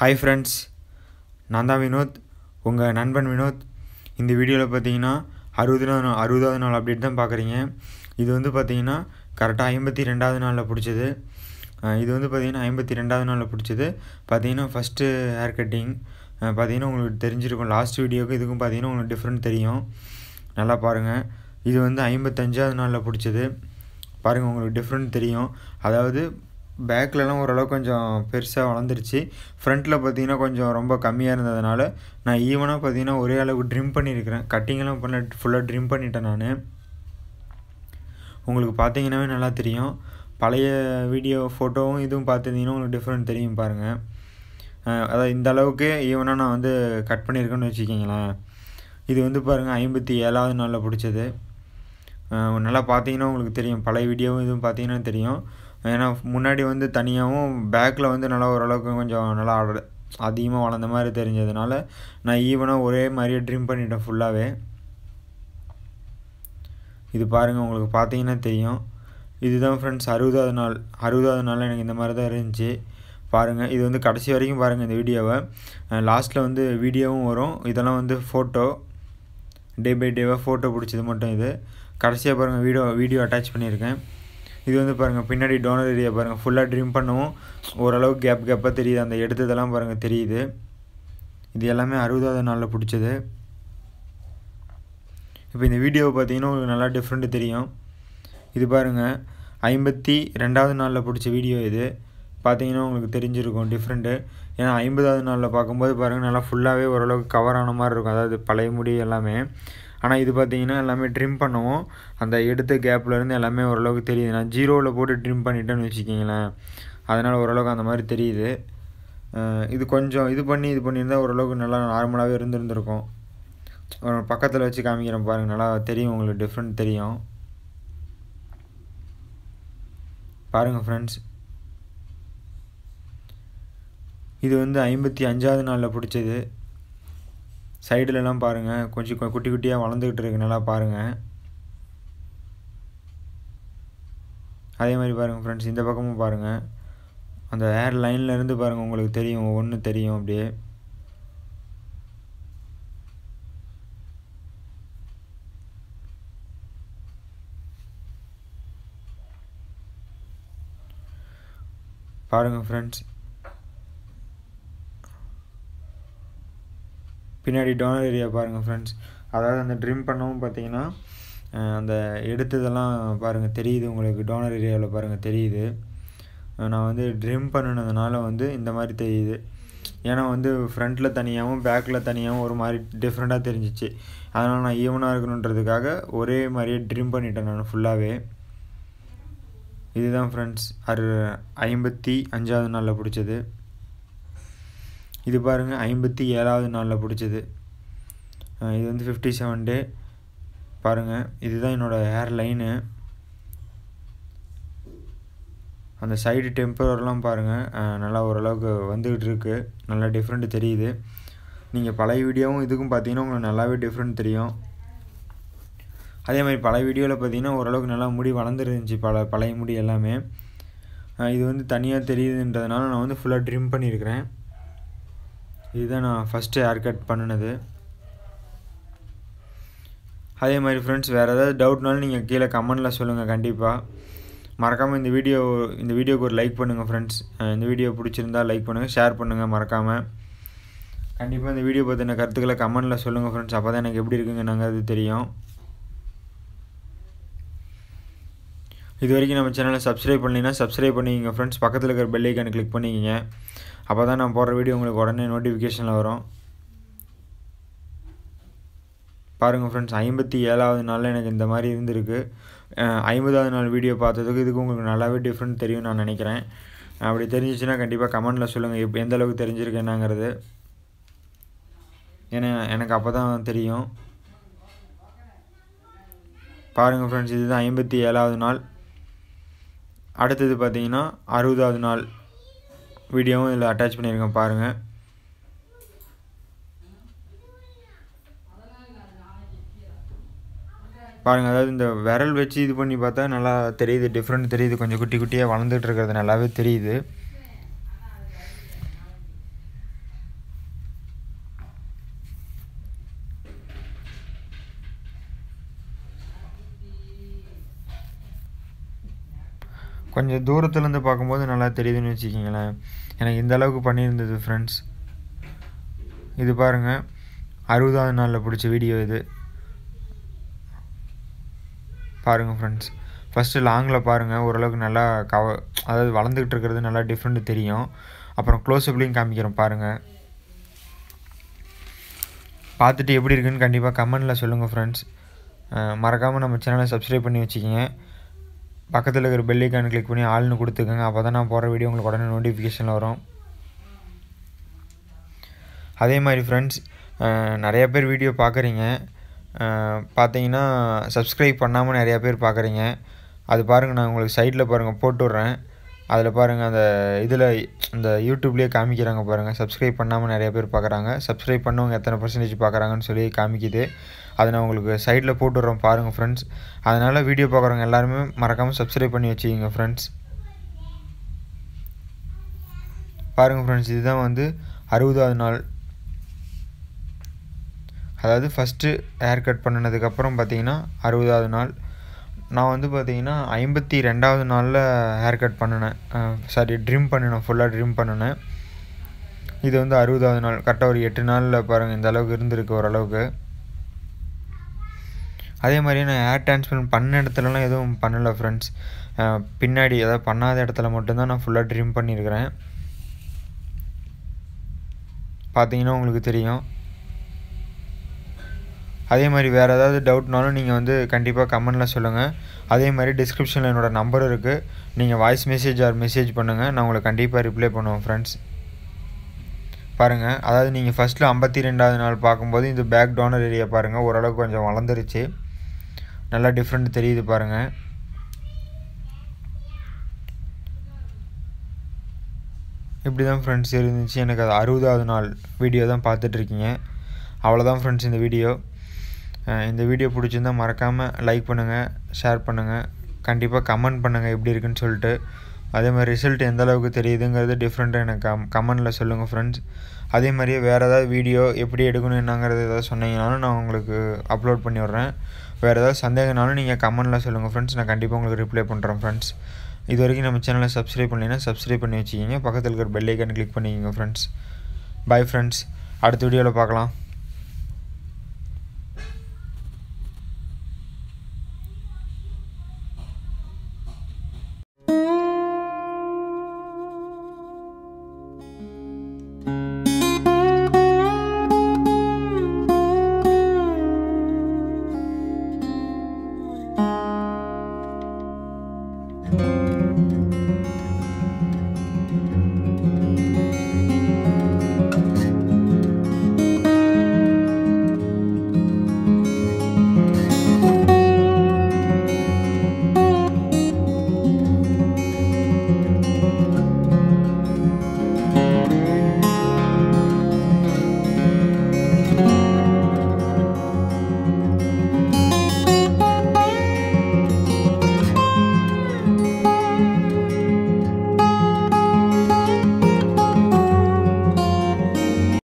hi friends நான் தான் வினோத் உங்கள் நண்பன் வினோத் இந்த வீடியோவில் பார்த்தீங்கன்னா அறுபது நாள் அறுபதாவது நாள் அப்டேட் தான் பார்க்குறீங்க இது வந்து பார்த்தீங்கன்னா கரெக்டாக ஐம்பத்தி ரெண்டாவது நாளில் பிடிச்சது அஹ் இது வந்து பார்த்தீங்கன்னா ஐம்பத்தி ரெண்டாவது நாளில் பிடிச்சது பார்த்தீங்கன்னா ஃபஸ்ட்டு ஹேர் கட்டிங் பார்த்தீங்கன்னா உங்களுக்கு தெரிஞ்சிருக்கும் லாஸ்ட் வீடியோக்கு இதுக்கும் பார்த்தீங்கன்னா உங்களுக்கு டிஃப்ரெண்ட் தெரியும் நல்லா பாருங்கள் இது வந்து ஐம்பத்தஞ்சாவது நாளில் பிடிச்சது பாருங்கள் உங்களுக்கு டிஃப்ரெண்ட் தெரியும் அதாவது பேக்லலாம் ஓரளவுக்கு கொஞ்சம் பெருசாக வளர்ந்துருச்சு ஃப்ரண்ட்டில் பார்த்தீங்கன்னா கொஞ்சம் ரொம்ப கம்மியாக இருந்ததுனால நான் ஈவனாக பார்த்தீங்கன்னா ஒரே அளவுக்கு ட்ரிம் பண்ணியிருக்கிறேன் கட்டிங்கெல்லாம் பண்ண ஃபுல்லாக ட்ரிம் பண்ணிட்டேன் நான் உங்களுக்கு பார்த்தீங்கன்னாவே நல்லா தெரியும் பழைய வீடியோ ஃபோட்டோவும் இதுவும் பார்த்துருந்தீங்கன்னா உங்களுக்கு டிஃப்ரெண்ட் தெரியும் பாருங்கள் அஹ் அதாவது இந்த அளவுக்கு ஈவனாக நான் வந்து கட் பண்ணியிருக்கேன்னு வச்சுக்கிங்களேன் இது வந்து பாருங்கள் ஐம்பத்தி ஏழாவது நாளில் பிடிச்சது அஹ் நல்லா பார்த்தீங்கன்னா உங்களுக்கு தெரியும் பழைய வீடியோவும் இதுவும் பார்த்தீங்கன்னா தெரியும் ஏன்னா முன்னாடி வந்து தனியாகவும் பேக்கில் வந்து நல்லா ஓரளவுக்கு கொஞ்சம் நல்லா அட- அதிகமாக வளர்ந்த மாதிரி தெரிஞ்சதுனால நான் ஈவனாக ஒரே மாதிரியே ட்ரிம் பண்ணிட்டேன் ஃபுல்லாகவே இது பாருங்கள் உங்களுக்கு பார்த்தீங்கன்னா தெரியும் இதுதான் ஃப்ரெண்ட்ஸ் அறுபதாவது நாள் அறுபதாவது நாள் எனக்கு இந்த மாதிரி தான் இருந்துச்சு பாருங்கள் இது வந்து கடைசி வரைக்கும் பாருங்கள் இந்த வீடியோவை லாஸ்ட்டில் வந்து வீடியோவும் வரும் இதெல்லாம் வந்து ஃபோட்டோ டே பை டேவாக ஃபோட்டோ பிடிச்சது மட்டும் இது கடைசியாக பாருங்கள் வீடியோ வீடியோ அட்டாச் பண்ணியிருக்கேன் இது வந்து பாருங்கள் பின்னாடி டோனர் ஏரியா பாருங்கள் ஃபுல்லாக ட்ரிம் பண்ணவும் ஓரளவுக்கு கேப் கேப்பாக தெரியுது அந்த எடுத்ததெல்லாம் பாருங்கள் தெரியுது இது எல்லாமே அறுபதாவது நாளில் பிடிச்சது இப்போ இந்த வீடியோவை பார்த்தீங்கன்னா உங்களுக்கு நல்லா டிஃப்ரெண்ட்டு தெரியும் இது பாருங்கள் ஐம்பத்தி ரெண்டாவது நாளில் பிடிச்ச வீடியோ இது பார்த்தீங்கன்னா உங்களுக்கு தெரிஞ்சிருக்கும் டிஃப்ரெண்ட்டு ஏன்னா ஐம்பதாவது நாளில் பார்க்கும்போது பாருங்கள் நல்லா ஃபுல்லாகவே ஓரளவுக்கு கவர் ஆன மாதிரி இருக்கும் அதாவது பழைய முடி எல்லாமே ஆனால் இது பார்த்தீங்கன்னா எல்லாமே ட்ரிம் பண்ணவும் அந்த எடுத்த கேப்ல இருந்து எல்லாமே ஓரளவுக்கு தெரியுது நான் ஜீரோவில் போட்டு ட்ரிம் பண்ணிட்டேன்னு வச்சுக்கிங்களேன் அதனால் ஓரளவுக்கு அந்த மாதிரி தெரியுது அஹ் இது கொஞ்சம் இது பண்ணி இது பண்ணியிருந்தா ஓரளவுக்கு நல்லா நார்மலாகவே இருந்திருந்திருக்கும் பக்கத்தில் வச்சு காமிக்கிறேன் பாருங்கள் நல்லா தெரியும் உங்களுக்கு டிஃப்ரெண்ட் தெரியும் பாருங்கள் ஃப்ரெண்ட்ஸ் இது வந்து ஐம்பத்தி அஞ்சாவது நாளில் பிடிச்சது சைடுலலாம் பாருங்கள் கொஞ்சம் கு- குட்டி குட்டியாக வளர்ந்துக்கிட்டு இருக்கு நல்லா பாருங்கள் அதே மாதிரி பாருங்கள் ஃப்ரெண்ட்ஸ் இந்த பக்கமும் பாருங்கள் அந்த ஏர் லைனில் இருந்து பாருங்கள் உங்களுக்கு தெரியும் ஒன்று தெரியும் அப்படியே பாருங்கள் ஃப்ரெண்ட்ஸ் பின்னாடி டோனர் ஏரியா பாருங்கள் ஃப்ரெண்ட்ஸ் அதாவது அந்த ட்ரிம் பண்ணவும் பார்த்தீங்கன்னா அஹ் அந்த எடுத்ததெல்லாம் பாருங்கள் தெரியுது உங்களுக்கு டோனர் ஏரியாவில் பாருங்கள் தெரியுது அஹ் நான் வந்து ட்ரிம் பண்ணினதுனால வந்து இந்த மாதிரி தெரியுது ஏன்னா வந்து ஃப்ரண்ட்டில் தனியாகவும் பேக்கில் தனியாகவும் ஒரு மாதிரி டிஃப்ரெண்ட்டாக தெரிஞ்சிச்சு அதனால் நான் ஈவனாக இருக்கணுன்றதுக்காக ஒரே மாதிரியே ட்ரிம் பண்ணிட்டேன் நான் ஃபுல்லாகவே இதுதான் ஃப்ரெண்ட்ஸ் அறு ஐம்பத்தி அஞ்சாவது நாளில் பிடிச்சது இது பாருங்கள் ஐம்பத்தி ஏழாவது நாளில் பிடிச்சது அஹ் இது வந்து ஃபிஃப்டி செவன் டே பாருங்கள் இதுதான் என்னோடய ஹேர் லைனு அந்த சைடு டெம்பரர்லாம் பாருங்கள் அஹ் நல்லா ஓரளவுக்கு வந்துக்கிட்டு இருக்கு நல்லா டிஃப்ரெண்ட் தெரியுது நீங்கள் பழைய வீடியோவும் இதுக்கும் பார்த்தீங்கன்னா உங்களுக்கு நல்லாவே டிஃப்ரெண்ட் தெரியும் அதே மாதிரி பழைய வீடியோவில் பார்த்தீங்கன்னா ஓரளவுக்கு நல்லா முடி வளர்ந்துருந்துச்சு பல பழைய முடி எல்லாமே அஹ் இது வந்து தனியாக தெரியுதுன்றதுனால நான் வந்து ஃபுல்லாக ட்ரிம் பண்ணியிருக்கிறேன் இதுதான் நான் ஃபஸ்ட்டு ஹேர் கட் பண்ணினது அதே மாதிரி ஃப்ரெண்ட்ஸ் வேறு ஏதாவது டவுட்னாலும் நீங்கள் கீழே கமெண்டில் சொல்லுங்கள் கண்டிப்பாக மறக்காமல் இந்த வீடியோ இந்த வீடியோக்கு ஒரு லைக் பண்ணுங்கள் ஃப்ரெண்ட்ஸ் இந்த வீடியோ பிடிச்சிருந்தா லைக் பண்ணுங்கள் ஷேர் பண்ணுங்கள் மறக்காமல் கண்டிப்பாக இந்த வீடியோ பற்றின கருத்துக்களை கமெண்டில் சொல்லுங்கள் ஃப்ரெண்ட்ஸ் அப்போ தான் எனக்கு எப்படி இருக்குங்க நாங்கள் அது தெரியும் இது வரைக்கும் நம்ம சேனலை சப்ஸ்கிரைப் பண்ணீங்கன்னா சப்ஸ்கிரைப் பண்ணிக்கங்க ஃப்ரெண்ட்ஸ் பக்கத்தில் இருக்கிற பெல் ஐக்கானை கிளிக் பண்ணிக்கங்க அப்போ தான் நான் போடுற வீடியோ உங்களுக்கு உடனே நோட்டிஃபிகேஷனில் வரும் பாருங்கள் ஃப்ரெண்ட்ஸ் ஐம்பத்தி ஏழாவது நாளில் எனக்கு இந்த மாதிரி இருந்திருக்கு அஹ் ஐம்பதாவது நாள் வீடியோ பார்த்ததுக்கு இதுக்கு உங்களுக்கு நல்லாவே டிஃப்ரெண்ட் தெரியும் நான் நினைக்கிறேன் அப்படி தெரிஞ்சிச்சுன்னா கண்டிப்பாக கமெண்டில் சொல்லுங்கள் எப் எந்த அளவுக்கு தெரிஞ்சிருக்கு என்னங்கிறது ஏன்னா எனக்கு அப்போ தான் தெரியும் பாருங்கள் ஃப்ரெண்ட்ஸ் இதுதான் ஐம்பத்தி ஏழாவது நாள் அடுத்தது பார்த்தீங்கன்னா அறுபதாவது நாள் வீடியோவும் இதில் அட்டாச் பண்ணியிருக்கேன் பாருங்கள் பாருங்கள் அதாவது இந்த விரல் வச்சு இது பண்ணி பார்த்தா நல்லா தெரியுது டிஃப்ரெண்ட் தெரியுது கொஞ்சம் குட்டி குட்டியாக வளர்ந்துட்டு இருக்கிறது நல்லாவே தெரியுது கொஞ்சம் தூரத்துலேருந்து பார்க்கும்போது நல்லா தெரியுதுன்னு வச்சுக்கிங்களேன் எனக்கு இந்த அளவுக்கு பண்ணியிருந்தது ஃப்ரெண்ட்ஸ் இது பாருங்கள் அறுபதாவது நாளில் பிடிச்ச வீடியோ இது பாருங்கள் ஃப்ரெண்ட்ஸ் ஃபஸ்ட்டு லாங்கில் பாருங்கள் ஓரளவுக்கு நல்லா கவ அதாவது வளர்ந்துக்கிட்டு இருக்கிறது நல்லா டிஃப்ரெண்ட்டு தெரியும் அப்புறம் க்ளோஸ்அப்லேயும் காமிக்கிறோம் பாருங்கள் பார்த்துட்டு எப்படி இருக்குன்னு கண்டிப்பாக கமெண்டில் சொல்லுங்கள் ஃப்ரெண்ட்ஸ் மறக்காமல் நம்ம சேனலை சப்ஸ்கிரைப் பண்ணி வச்சுக்கிங்க பக்கத்தில் இருக்கிற பெல் ஐக்கான் கிளிக் பண்ணி ஆள்னு கொடுத்துக்கோங்க அப்போ தான் நான் போகிற வீடியோ உங்களுக்கு உடனே நோட்டிஃபிகேஷனில் வரும் அதே மாதிரி ஃப்ரெண்ட்ஸ் நிறைய பேர் வீடியோ பார்க்குறீங்க பார்த்தீங்கன்னா சப்ஸ்கிரைப் பண்ணாமல் நிறையா பேர் பார்க்குறீங்க அது பாருங்கள் நான் உங்களுக்கு சைடில் பாருங்கள் போட்டு விட்றேன் அதில் பாருங்கள் அந்த இதில் இந்த யூடியூப்லேயே காமிக்கிறாங்க பாருங்கள் சப்ஸ்கிரைப் பண்ணாமல் நிறைய பேர் பார்க்குறாங்க சப்ஸ்கிரைப் பண்ணவங்க எத்தனை பர்சன்டேஜ் பார்க்குறாங்கன்னு சொல்லி காமிக்குது அதை நான் உங்களுக்கு சைடில் போட்டு விட்றோம் பாருங்கள் ஃப்ரெண்ட்ஸ் அதனால் வீடியோ பார்க்குறவங்க எல்லாருமே மறக்காமல் சப்ஸ்கிரைப் பண்ணி வச்சுக்கிங்க ஃப்ரெண்ட்ஸ் பாருங்கள் ஃப்ரெண்ட்ஸ் இதுதான் வந்து அறுபதாவது நாள் அதாவது ஃபஸ்ட்டு ஹேர் கட் பண்ணினதுக்கப்புறம் பார்த்தீங்கன்னா அறுபதாவது நாள் நான் வந்து பார்த்தீங்கன்னா ஐம்பத்தி ரெண்டாவது நாளில் ஹேர் கட் பண்ணினேன் சாரி ட்ரிம் பண்ணினேன் ஃபுல்லாக ட்ரிம் பண்ணினேன் இது வந்து அறுபதாவது நாள் கரெக்டாக ஒரு எட்டு நாளில் பாருங்கள் இந்த அளவுக்கு இருந்திருக்கு ஓரளவுக்கு அதே மாதிரி நான் ஹேர் டிரான்ஸ்பிளண்ட் பண்ண இடத்துலலாம் எதுவும் பண்ணலை ஃப்ரெண்ட்ஸ் பின்னாடி அதாவது பண்ணாத இடத்துல மட்டும்தான் நான் ஃபுல்லாக ட்ரிம் பண்ணியிருக்கிறேன் பார்த்தீங்கன்னா உங்களுக்கு தெரியும் அதே மாதிரி வேறு ஏதாவது டவுட்னாலும் நீங்கள் வந்து கண்டிப்பாக கமெண்டில் சொல்லுங்கள் அதே மாதிரி டிஸ்கிரிப்ஷனில் என்னோடய நம்பர் இருக்குது நீங்கள் வாய்ஸ் மெசேஜ் ஆர் மெசேஜ் பண்ணுங்கள் நான் உங்களுக்கு கண்டிப்பாக ரிப்ளை பண்ணுவேன் ஃப்ரெண்ட்ஸ் பாருங்கள் அதாவது நீங்கள் ஃபஸ்ட்டில் ஐம்பத்தி ரெண்டாவது நாள் பார்க்கும்போது இந்த பேக் டோனர் ஏரியா பாருங்கள் ஓரளவுக்கு கொஞ்சம் வளர்ந்துருச்சு நல்லா டிஃப்ரெண்ட் தெரியுது பாருங்கள் இப்படி தான் ஃப்ரெண்ட்ஸ் இருந்துச்சு எனக்கு அது அறுபதாவது நாள் வீடியோ தான் பார்த்துட்ருக்கீங்க அவ்வளோதான் ஃப்ரெண்ட்ஸ் இந்த வீடியோ இந்த வீடியோ பிடிச்சிருந்தால் மறக்காமல் லைக் பண்ணுங்கள் ஷேர் பண்ணுங்கள் கண்டிப்பாக கமெண்ட் பண்ணுங்கள் எப்படி இருக்குன்னு சொல்லிட்டு அதே மாதிரி ரிசல்ட் எந்த அளவுக்கு தெரியுதுங்கிறது டிஃப்ரெண்ட்டாக எனக்கு கம் கமெண்டில் சொல்லுங்கள் ஃப்ரெண்ட்ஸ் அதே மாதிரியே வேறு ஏதாவது வீடியோ எப்படி எடுக்கணும் என்னங்கிறது ஏதாவது சொன்னீங்கனாலும் நான் உங்களுக்கு அப்லோட் பண்ணி விட்றேன் வேறு ஏதாவது சந்தேகனாலும் நீங்கள் கமெண்டில் சொல்லுங்கள் ஃப்ரெண்ட்ஸ் நான் கண்டிப்பாக உங்களுக்கு ரிப்ளை பண்ணுறேன் ஃப்ரெண்ட்ஸ் இது வரைக்கும் நம்ம சேனலை சப்ஸ்கிரைப் பண்ணலைன்னா சப்ஸ்கிரைப் பண்ணி வச்சுக்கிங்க பக்கத்தில் இருக்கிற பெல் ஐக்கான் கிளிக் பண்ணிக்கோங்க ஃப்ரெண்ட்ஸ் பாய் ஃப்ரெண்ட்ஸ் அடுத்த வீடியோவில் பார்க்கலாம்